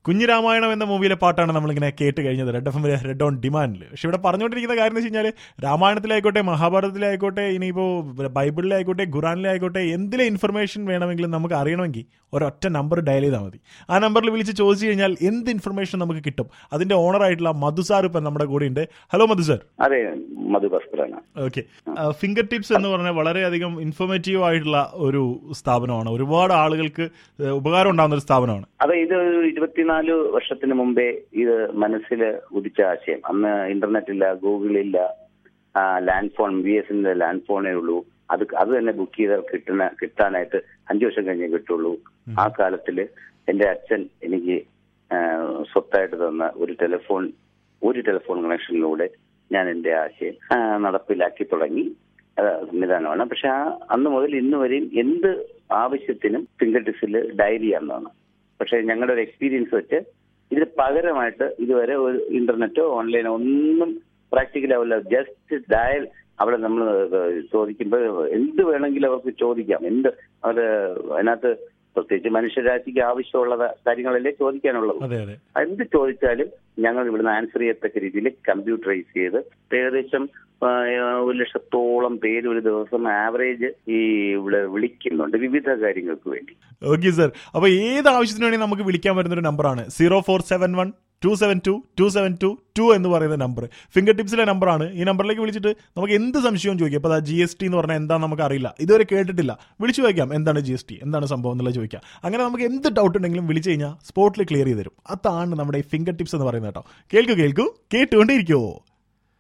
കുഞ്ഞിരാമായണം എന്ന മൂവിയിലെ പാട്ടാണ് നമ്മളിങ്ങനെ കേട്ട് കഴിഞ്ഞത് Red F M Red on ഡിമാൻഡിൽ പക്ഷെ ഇവിടെ പറഞ്ഞുകൊണ്ടിരിക്കുന്ന കാര്യം എന്ന് വെച്ച് കഴിഞ്ഞാൽ രാമായണത്തിലായിക്കോട്ടെ മഹാഭാരതത്തിലായിക്കോട്ടെ ഇനിയിപ്പോൾ ബൈബിളിലായിക്കോട്ടെ ഖുറാനിലായിക്കോട്ടെ എന്തിലെ ഇൻഫർമേഷൻ വേണമെങ്കിലും നമുക്ക് അറിയണമെങ്കിൽ ഒരൊറ്റ നമ്പർ ഡയൽ ചെയ്താൽ മതി ആ നമ്പറിൽ വിളിച്ച് ചോദിച്ചു കഴിഞ്ഞാൽ എന്ത് ഇൻഫർമേഷൻ നമുക്ക് കിട്ടും അതിന്റെ ഓണർ ആയിട്ടുള്ള മധു സാർ ഇപ്പം നമ്മുടെ കൂടെ ഉണ്ട് ഹലോ മധു സാർ അതെ മധുഭാസ്കറാണ് ഓക്കെ ഫിംഗർ ടിപ്സ് എന്ന് പറഞ്ഞാൽ വളരെയധികം ഇൻഫോർമേറ്റീവ് ആയിട്ടുള്ള ഒരു സ്ഥാപനമാണ് ഒരുപാട് ആളുകൾക്ക് ഏഹ്, ഉപകാരം ഉണ്ടാകുന്ന ഒരു സ്ഥാപനമാണ് അതെ ഇത് ഒരു ഇരുപത്തിനാല് വർഷത്തിന് മുമ്പേ ഇത് മനസ്സിൽ ഉദിച്ച ആശയം അന്ന് ഇന്റർനെറ്റ് ഇല്ല ഗൂഗിൾ ഇല്ല ലാൻഡ് ഫോൺ ബി എസിന്റെ ലാൻഡ് ഫോണേ ഉള്ളൂ അത് അത് തന്നെ ബുക്ക് ചെയ്താൽ കിട്ടുന്ന കിട്ടാനായിട്ട് അഞ്ചു വർഷം കഴിഞ്ഞേ കിട്ടുള്ളൂ ആ കാലത്തില് എന്റെ അച്ഛൻ എനിക്ക് ആ, സ്വത്തായിട്ട് തന്ന ഒരു ടെലിഫോൺ ഒരു ടെലിഫോൺ കണക്ഷനിലൂടെ ഞാൻ എന്റെ ആശയം ആ, നടപ്പിലാക്കി തുടങ്ങി അത് സംവിധാനമാണ് പക്ഷെ ആ അന്ന് മുതൽ ഇന്ന് വരെയും എന്ത് ആവശ്യത്തിനും ഫിംഗർ ടിപ്സിൽ ഡയറി ചെയ്യാവുന്നതാണ് പക്ഷെ ഞങ്ങളുടെ ഒരു എക്സ്പീരിയൻസ് വെച്ച് ഇതിന് പകരമായിട്ട് ഇതുവരെ ഒരു ഇന്റർനെറ്റോ ഓൺലൈനോ ഒന്നും പ്രാക്ടിക്കൽ ആവില്ല ജസ്റ്റ് ഡയൽ അവിടെ നമ്മൾ ചോദിക്കുമ്പോൾ എന്ത് വേണമെങ്കിലും അവർക്ക് ചോദിക്കാം എന്ത് അത് അതിനകത്ത് പ്രത്യേകിച്ച് മനുഷ്യരാശിക്ക് ആവശ്യമുള്ള കാര്യങ്ങളല്ലേ ചോദിക്കാനുള്ളത് അതെ അതെ എന്ത് ചോദിച്ചാലും ഞങ്ങൾ ഇവിടുന്ന് ആൻസർ ചെയ്യത്തക്ക രീതിയിൽ കമ്പ്യൂട്ടറൈസ് ചെയ്ത് ഏകദേശം ആ, ഒരു ലക്ഷത്തോളം പേര് ഒരു ദിവസം ആവറേജ് ഈ ഇവിടെ വിളിക്കുന്നുണ്ട് വിവിധ കാര്യങ്ങൾക്ക് വേണ്ടി ഓക്കെ സർ അപ്പൊ ഏത് ആവശ്യത്തിന് വേണമെങ്കിൽ നമുക്ക് വിളിക്കാൻ പറ്റുന്ന ഒരു നമ്പറാണ് zero four seven one two seven two two seven two two എന്ന് പറയുന്ന നമ്പർ ഫിംഗർ ടിപ്സിലെ നമ്പറാണ് ഈ നമ്പറിലേക്ക് വിളിച്ചിട്ട് നമുക്ക് എന്ത് സംശയവും ചോദിക്കാം അപ്പോൾ ജി എസ് ടി എന്ന് പറഞ്ഞാൽ എന്താ നമുക്ക് അറിയില്ല ഇതുവരെ കേട്ടിട്ടില്ല വിളിച്ചു ചോദിക്കാം എന്താണ് ജി എസ് ടി എന്താണ് സംഭവം എന്നുള്ളത് ചോദിക്കാം അങ്ങനെ നമുക്ക് എന്ത് ഡൗട്ട് ഉണ്ടെങ്കിലും വിളിച്ചു കഴിഞ്ഞാൽ സ്പോട്ടിൽ ക്ലിയർ ചെയ്ത് തരും അതാണ് നമ്മുടെ ഈ ഫിംഗർ ടിപ്സ് എന്ന് പറയുന്നത് കേട്ടോ കേൾക്കൂ കേൾക്കൂ കേട്ടുകൊണ്ടേയിരിക്കുമോ